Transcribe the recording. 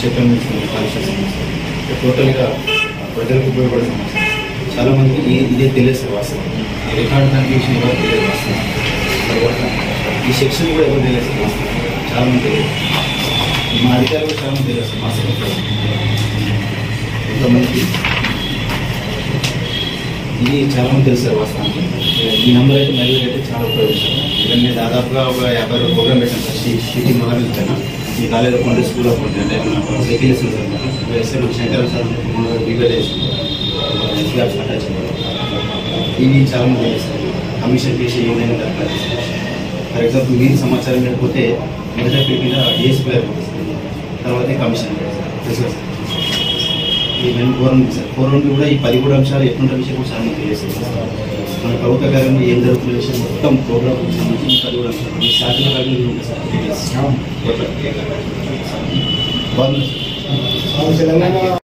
క్షేత్రం నుంచి ఉంది కాలుష్య సమస్య టోటల్గా ప్రజలకు ఉపయోగపడే సమస్య చాలా మందికి ఈ ఇదే తెలియదు సార్ వాస్తవం ఈ రికార్డు దానికి విషయం కూడా తెలియదు వాస్తవం తర్వాత ఈ సెక్షన్ కూడా ఎవరు తెలియదు సార్ వాస్తవం చాలా మంది తెలియదు మా అధికారులు కూడా చాలా మంది తెలియదు సార్ వాస్తవం కొంతమందికి ఇది చాలా మంది తెలుసు సార్ వాస్తవానికి ఈ నెంబర్ అయితే మహిళలకు అయితే చాలా ఉపయోగిస్తారు ఇవన్నీ నేను దాదాపుగా ఒక యాభై రోజులు ప్రోగ్రామ్ పెట్టాను సార్ షీ షీటీ మొదలు ఇచ్చాను ఈ కాలేజీలో కొంటే స్కూల్ ఆఫ్ కొంటే అంటే మన వెహికల్ ఇస్తుంది సార్ మనకి ఎస్ఐ మన శంకర్ సార్ వీడియో చేసి ఎస్ఆర్ అటాచ్ ఇవి చాలా మంది తెలుస్తారు కమిషన్ చేసి ఏమైనా దరఖాస్తు ఫర్ ఎగ్జాంపుల్ మీరు సమాచారం లేకపోతే మొదట పెట్టిన డిఎస్పీ గారు పంపిస్తారు. తర్వాత కమిషన్ తెలుసు కదా సార్ ఈ మెయిన్ ఫోర్ ఉంది సార్ ఫోర్ ఉంది కూడా ఈ పది కూడా అంశాలు ఎటువంటి విషయం కూడా చాలా మంది తెలియదు మన ప్రభుత్వ కార్యంలో ఏం జరుగుతున్న విషయం మొత్తం ప్రోగ్రామ్ సంబంధించి ఈ పది కూడా అంశాలు ఈ శాఖల కార్యంలో ఉంటుంది సార్ డీటెయిల్స్. టోటల్. బాగుంది సార్ తెలంగాణ